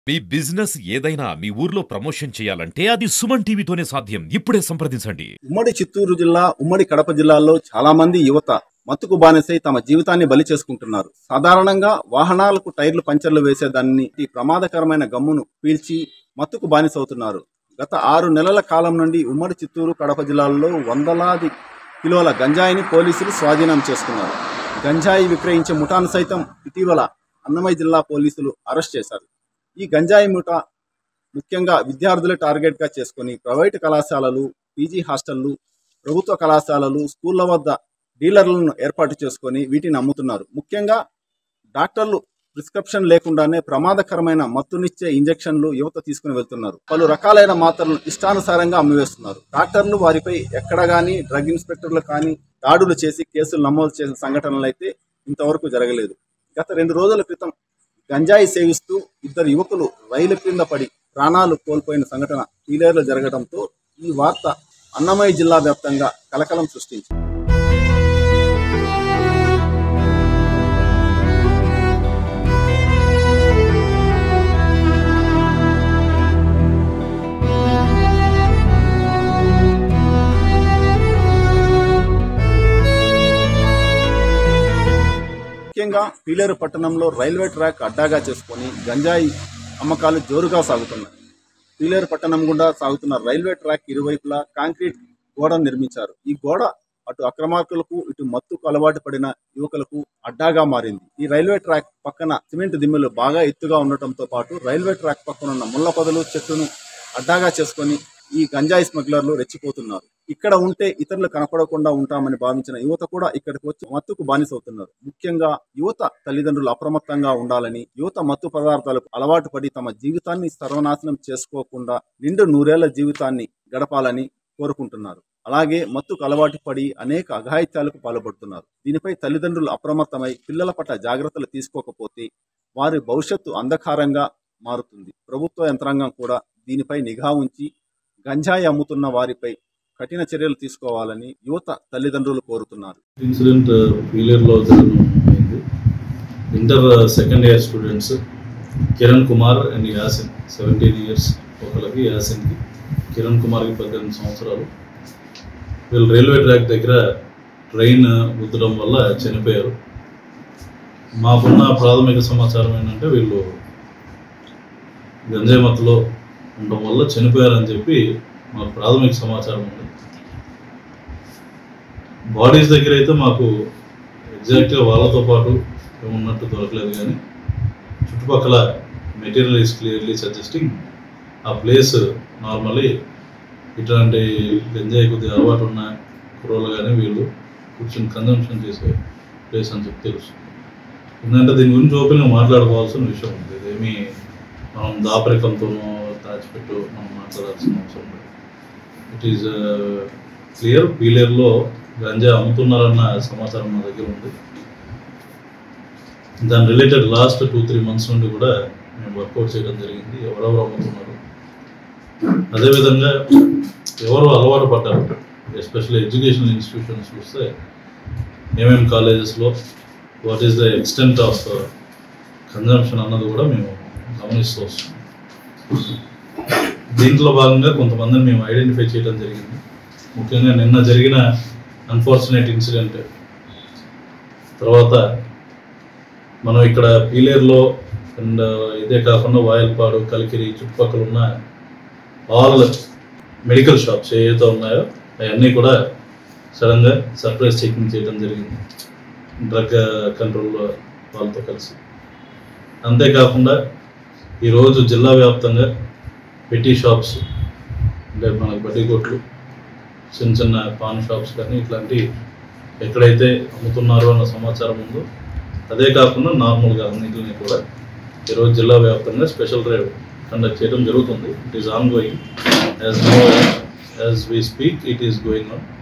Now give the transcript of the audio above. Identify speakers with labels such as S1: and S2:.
S1: మీ business ఏదైనా మీ ఊర్లో promotion చేయాలంటే అది సుమన్ టీవీతోనే సాధ్యం ఇప్పుడే సంప్రదించండి
S2: ఉమ్మడి చిత్తూరు జిల్లా ఉమ్మడి కడప జిల్లాలో చాలా మంది యువత మత్తుకు బానిసై తమ జీవితాన్ని బలి చేసుకుంటున్నారు సాధారణంగా వాహనాలకు టైర్లు పంచర్లు వేసేదాన్ని ఈ ప్రమాదకరమైన గమ్మును పీల్చి మత్తుకు బానిసవుతున్నారు గత ఆరు నెలల కాలం నుండి ఉమ్మడి చిత్తూరు కడప జిల్లాల్లో వందలాది కిలోల గంజాయిని పోలీసులు స్వాధీనం చేసుకున్నారు గంజాయి విక్రయించే ముఠాను సైతం ఇటీవల అన్నమయ్య జిల్లా పోలీసులు అరెస్ట్ చేశారు ఈ గంజాయి ముఠా ముఖ్యంగా విద్యార్థులే టార్గెట్గా చేసుకొని ప్రైవేటు కళాశాలలు పీజీ హాస్టళ్లు ప్రభుత్వ కళాశాలలు స్కూళ్ల వద్ద డీలర్లను ఏర్పాటు చేసుకొని వీటిని అమ్ముతున్నారు ముఖ్యంగా డాక్టర్లు ప్రిస్క్రిప్షన్ లేకుండానే ప్రమాదకరమైన మత్తునిచ్చే ఇంజెక్షన్లు యువత తీసుకుని వెళ్తున్నారు పలు రకాలైన మాత్రలను ఇష్టానుసారంగా అమ్మివేస్తున్నారు డాక్టర్లు వారిపై ఎక్కడ కానీ డ్రగ్ ఇన్స్పెక్టర్లు కానీ దాడులు చేసి కేసులు నమోదు చేసిన సంఘటనలు అయితే ఇంతవరకు జరగలేదు గత రెండు రోజుల క్రితం గంజాయి సేవిస్తూ ఇద్దరు యువకులు రైలు క్రింద పడి ప్రాణాలు కోల్పోయిన సంఘటన పీలేరులో జరగడంతో ఈ వార్త అన్నమయ్య జిల్లా వ్యాప్తంగా కలకలం సృష్టించింది ముఖ్యంగా పీలేరు పట్టణంలో రైల్వే ట్రాక్ అడ్డాగా చేసుకొని గంజాయి అమ్మకాలు జోరుగా సాగుతున్నాయి పీలేరు పట్టణం గుండా సాగుతున్న రైల్వే ట్రాక్ ఇరువైపులా కాంక్రీట్ గోడ నిర్మించారు ఈ గోడ అటు అక్రమార్కులకు ఇటు మత్తుకు అలవాటు పడిన యువకులకు అడ్డాగా మారింది ఈ రైల్వే ట్రాక్ పక్కన సిమెంట్ దిమ్మెలు బాగా ఎత్తుగా ఉండటంతో పాటు రైల్వే ట్రాక్ పక్కన ఉన్న ముళ్ళ పొదలు చెట్టును అడ్డాగా చేసుకొని ఈ గంజాయి స్మగ్లర్లు రెచ్చిపోతున్నారు ఇక్కడ ఉంటే ఇతరులు కనపడకుండా ఉంటామని భావించిన యువత కూడా ఇక్కడికి వచ్చి మత్తుకు బానిసవుతున్నారు ముఖ్యంగా యువత తల్లిదండ్రులు అప్రమత్తంగా ఉండాలని యువత మత్తు పదార్థాలకు అలవాటు పడి తమ జీవితాన్ని సర్వనాశనం చేసుకోకుండా నిండు నూరేళ్ల జీవితాన్ని గడపాలని కోరుకుంటున్నారు అలాగే మత్తుకు అలవాటు పడి అనేక అఘాయిత్యాలకు పాల్పడుతున్నారు దీనిపై తల్లిదండ్రులు అప్రమత్తమై పిల్లల పట్ల జాగ్రత్తలు తీసుకోకపోతే వారి భవిష్యత్తు అంధకారంగా మారుతుంది ప్రభుత్వ యంత్రాంగం కూడా దీనిపై నిఘా ఉంచి గంజాయి అమ్ముతున్న వారిపై కఠిన చర్యలు తీసుకోవాలని యువత తల్లిదండ్రులు కోరుతున్నారు
S3: ఇన్సిడెంట్ ఫీలియర్లో జరగడం అయింది inter second year students Kiran Kumar and Yasin seventeen years ఒకరికి యాసిన్కి కిరణ్ కుమార్కి పద్దెనిమిది సంవత్సరాలు వీళ్ళు రైల్వే ట్రాక్ దగ్గర ట్రైన్ గుద్దడం వల్ల చనిపోయారు మాకున్న ప్రాథమిక సమాచారం ఏంటంటే వీళ్ళు గంజాయి మత్తులో ఉండడం వల్ల చనిపోయారని చెప్పి మాకు ప్రాథమిక సమాచారం ఉంది బాడీస్ దగ్గర అయితే మాకు ఎగ్జాక్ట్గా వాళ్ళతో పాటు ఉన్నట్టు దొరకలేదు కానీ చుట్టుపక్కల మెటీరియల్ ఈస్ క్లియర్లీ సజెస్టింగ్ ఆ ప్లేస్ నార్మల్లీ ఇటువంటి గంజాయి కొద్దిగా అలవాటు ఉన్న కుర్రోళ్ళు కానీ వీళ్ళు కూర్చొని కన్జంప్షన్ చేసే ప్లేస్ అని చెప్పి తెలుసు ఎందుకంటే దీని గురించి ఓపెన్గా మాట్లాడుకోవాల్సిన విషయం ఉంది ఇదేమి మనం దాపరికంతోనో దాచిపెట్టు మనం మాట్లాడాల్సిన అవసరం లేదు ఇట్ ఈజ్ క్లియర్ పీలేర్లో గంజా అమ్ముతున్నారన్న సమాచారం మా దగ్గర ఉంది దాని related last two three months నుండి కూడా మేము వర్కౌట్ చేయడం జరిగింది ఎవరెవరు అమ్ముతున్నారు అదేవిధంగా ఎవరు అలవాటు పడ్డారు ఎస్పెషల్లీ ఎడ్యుకేషనల్ ఇన్స్టిట్యూషన్స్ చూస్తే ఏమేమి కాలేజెస్లో what is the extent of consumption అన్నది కూడా మేము గమనిస్తూ వస్తున్నాం దీంట్లో భాగంగా కొంతమందిని మేము ఐడెంటిఫై చేయడం జరిగింది ముఖ్యంగా నిన్న జరిగిన అన్ఫార్చునేట్ ఇన్సిడెంట్ తర్వాత మనం ఇక్కడ పీలేరులో అండ్ ఇదే కాకుండా వాయల్పాడు కలికిరి చుట్టుపక్కల ఉన్న ఆల్ మెడికల్ షాప్స్ ఏవైతే ఉన్నాయో అవన్నీ కూడా సడన్గా సర్ప్రైజ్ చెకింగ్ చేయడం జరిగింది డ్రగ్ కంట్రోల్ వాళ్ళతో కలిసి అంతేకాకుండా ఈరోజు జిల్లా వ్యాప్తంగా పెట్టి షాప్స్ అంటే మనకు బడ్డీ కొట్లు చిన్న చిన్న పాన్ షాప్స్ కానీ ఇట్లాంటి ఎక్కడైతే అమ్ముతున్నారో అన్న సమాచారం ఉందో అదే కాకుండా నార్మల్గా అన్నింటిని కూడా ఈరోజు జిల్లా వ్యాప్తంగా స్పెషల్ డ్రైవ్ కండక్ట్ చేయడం జరుగుతుంది it is on going as know as we speak it is going on